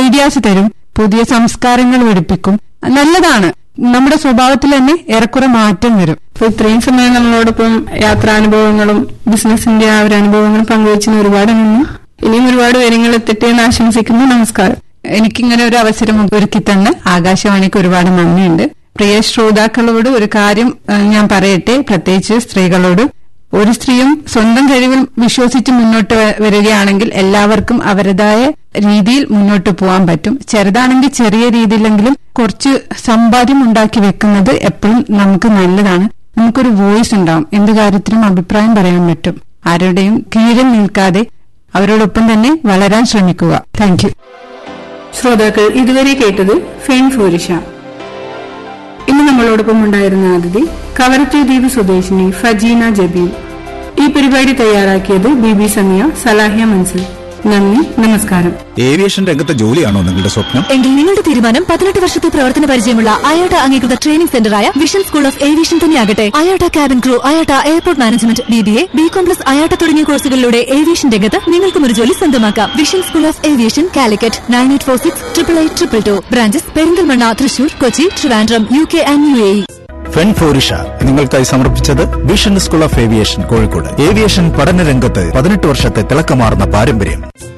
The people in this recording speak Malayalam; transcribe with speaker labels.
Speaker 1: ഐഡിയാസ് തരും പുതിയ സംസ്കാരങ്ങൾ പഠിപ്പിക്കും നല്ലതാണ് നമ്മുടെ സ്വഭാവത്തിൽ തന്നെ ഏറെക്കുറെ മാറ്റം വരും
Speaker 2: അപ്പൊ ഇത്രയും സമയം നമ്മളോടൊപ്പം യാത്രാനുഭവങ്ങളും ബിസിനസിന്റെ ആ ഒരു അനുഭവങ്ങളും പങ്കുവച്ചതിന് ഒരുപാട് നന്ദി ഇനിയും ഒരുപാട് കാര്യങ്ങൾ എത്തട്ടെ എന്ന് ആശംസിക്കുന്നു നമസ്കാരം
Speaker 1: എനിക്കിങ്ങനെ ഒരു അവസരം ഒരുക്കി തന്ന് ആകാശവാണിക്ക് ഒരുപാട് നന്ദിയുണ്ട് പ്രിയ ശ്രോതാക്കളോട് ഒരു കാര്യം ഏഹ്, ഞാൻ പറയട്ടെ പ്രത്യേകിച്ച് സ്ത്രീകളോട് ഒരു സ്ത്രീയും സ്വന്തം കഴിവിൽ വിശ്വസിച്ച് മുന്നോട്ട് വ- വരികയാണെങ്കിൽ എല്ലാവർക്കും അവരുടേതായ രീതിയിൽ മുന്നോട്ട് പോകാൻ പറ്റും ചെറുതാണെങ്കിൽ ചെറിയ രീതിയിലെങ്കിലും കുറച്ച് സമ്പാദ്യം ഉണ്ടാക്കി വെക്കുന്നത് എപ്പോഴും നമുക്ക് നല്ലതാണ് നമുക്കൊരു വോയിസ് ഉണ്ടാവും എന്ത് കാര്യത്തിനും അഭിപ്രായം പറയാൻ പറ്റും ആരുടെയും കീഴിൽ നിൽക്കാതെ അവരോടൊപ്പം തന്നെ വളരാൻ ശ്രമിക്കുക താങ്ക് യു
Speaker 2: ശ്രോതാക്കൾ ഇതുവരെ കേട്ടത് ഫെൻ ഫോരിഷ ഇന്ന് നമ്മളോടൊപ്പം ഉണ്ടായിരുന്ന അതിഥി കവരത്തി ദ്വീപ് സ്വദേശിനി ഫജീന ജബീൽ ഈ പരിപാടി തയ്യാറാക്കിയത് ബി ബി സമിയ സലാഹിയ മൻസൂർ നന്ദി നമസ്കാരം
Speaker 3: ഏവിയേഷൻ രംഗത്തെ ജോലിയാണോ നിങ്ങളുടെ സ്വപ്നം
Speaker 4: എങ്കിൽ നിങ്ങളുടെ തീരുമാനം പതിനെട്ട് വർഷത്തെ പ്രവർത്തന പരിചയമുള്ള അയോട്ട അംഗീകൃത ട്രെയിനിംഗ് സെന്ററായ വിഷൻ സ്കൂൾ ഓഫ് ഏവിയേഷൻ തന്നെയാകട്ടെ IATA cabin crew IATA airport management B B A B com plus IATA തുടങ്ങിയ കോഴ്സുകളിലൂടെ ഏവിയേഷൻ രംഗത്ത് നിങ്ങൾക്കും ഒരു ജോലി സ്വന്തമാക്കാം vision school of aviation Calicut nine eight four six triple eight triple two branches Perinthalmanna Thrissur Kochi Trivandrum U K and U A
Speaker 3: ഫെൻഫോറിഷ നിങ്ങൾക്കായി സമർപ്പിച്ചത് vision school of aviation Kozhikode aviation പഠന രംഗത്ത് പതിനെട്ട് വർഷത്തെ തിളക്കമാർന്ന പാരമ്പര്യം